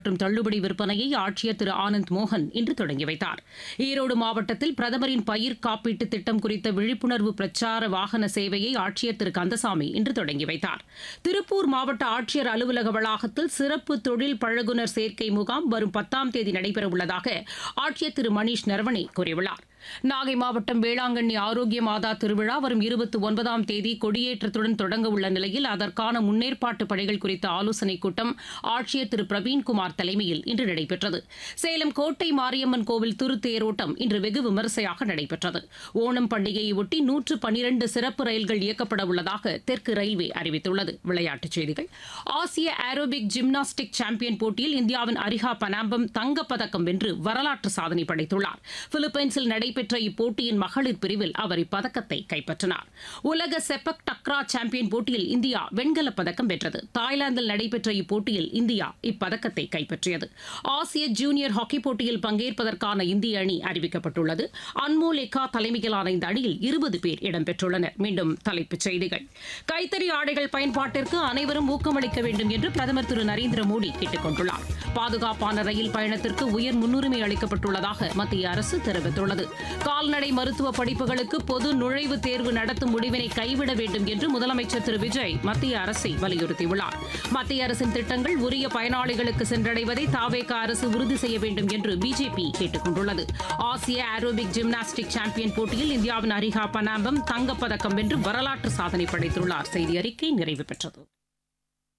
மற்றும் தள்ளுபடி விற்பனையை ஆட்சியர் திரு ஆனந்த் மோகன் இன்று தொடங்கி வைத்தார் ஈரோடு மாவட்டத்தில் பிரதமரின் பயிர் காப்பீட்டு திட்டம் குறித்த விழிப்புணர்வு பிரச்சார வாகன சேவையை ஆட்சியர் திரு கந்தசாமி இன்று தொடங்கி வைத்தார் திருப்பூர் மாவட்ட ஆட்சியர் அலுவலக வளாகத்தில் சிறப்பு தொழில் பழகுனர் சேர்க்கை முகாம் வரும் பத்தாம் தேதி நடைபெறவுள்ளதாக ஆட்சியர் திரு மணீஷ் நரவணே கூறியுள்ளார் நாகை மாவட்டம் வேளாங்கண்ணி ஆரோக்கிய மாதா திருவிழா வரும் இருபத்தி ஒன்பதாம் தேதி கொடியேற்றத்துடன் தொடங்க உள்ள நிலையில் அதற்கான முன்னேற்பாட்டு பணிகள் குறித்த ஆலோசனைக் கூட்டம் ஆட்சியர் திரு பிரவீன்குமார் தலைமையில் இன்று நடைபெற்றது சேலம் கோட்டை மாரியம்மன் கோவில் திருத்தேரோட்டம் இன்று வெகு விமரிசையாக நடைபெற்றது ஓணம் பண்டிகையை ஒட்டி நூற்று பனிரண்டு சிறப்பு ரயில்கள் இயக்கப்பட உள்ளதாக தெற்கு ரயில்வே அறிவித்துள்ளது விளையாட்டுச் செய்திகள் ஆசிய ஏரோபிக் ஜிம்னாஸ்டிக் சாம்பியன் போட்டியில் இந்தியாவின் அரிஹா பனாம்பம் தங்கப்பதக்கம் வென்று வரலாற்று சாதனை படைத்துள்ளார் பிலிப்பைன்ஸில் நடைபெற்ற இப்போட்டியின் மகளிர் பிரிவில் அவர் இப்பதக்கத்தை கைப்பற்றினார் உலக செப்பக் டக்ரா சாம்பியன் போட்டியில் இந்தியா வெண்கலப் பதக்கம் வென்றது தாய்லாந்தில் நடைபெற்ற இப்போட்டியில் இந்தியா இப்பதக்கத்தை கைப்பற்றியது ஆசிய ஜூனியர் ஹாக்கி போட்டியில் பங்கேற்பதற்கான இந்திய அணி அறிவிக்கப்பட்டுள்ளது அன்மோல் எக்கா தலைமையிலான இந்த அணியில் இருபது பேர் இடம்பெற்றுள்ளனர் மீண்டும் தலைப்புச் செய்திகள் கைத்தறி ஆடைகள் பயன்பாட்டிற்கு அனைவரும் ஊக்கமளிக்க வேண்டும் என்று பிரதமர் திரு நரேந்திர மோடி கேட்டுக் கொண்டுள்ளார் பாதுகாப்பான ரயில் பயணத்திற்கு உயர் முன்னுரிமை அளிக்கப்பட்டுள்ளதாக மத்திய அரசு தெரிவித்துள்ளது கால்நடை மருத்துவ படிப்புகளுக்கு பொது நுழைவுத் தேர்வு நடத்தும் முடிவினை கைவிட வேண்டும் என்று முதலமைச்சர் திரு விஜய் மத்திய அரசை வலியுறுத்தியுள்ளார் மத்திய அரசின் திட்டங்கள் உரிய பயனாளிகளுக்கு சென்றடைவதை தாவேக அரசு உறுதி செய்ய வேண்டும் என்று பிஜேபி கேட்டுக் கொண்டுள்ளது ஆசிய ஏரோபிக் ஜிம்னாஸ்டிக் சாம்பியன் போட்டியில் இந்தியாவின் அரிகா பனாம்பம் தங்கப்பதக்கம் வென்று வரலாற்று சாதனை படைத்துள்ளார் செய்தி அறிக்கை நிறைவு பெற்றது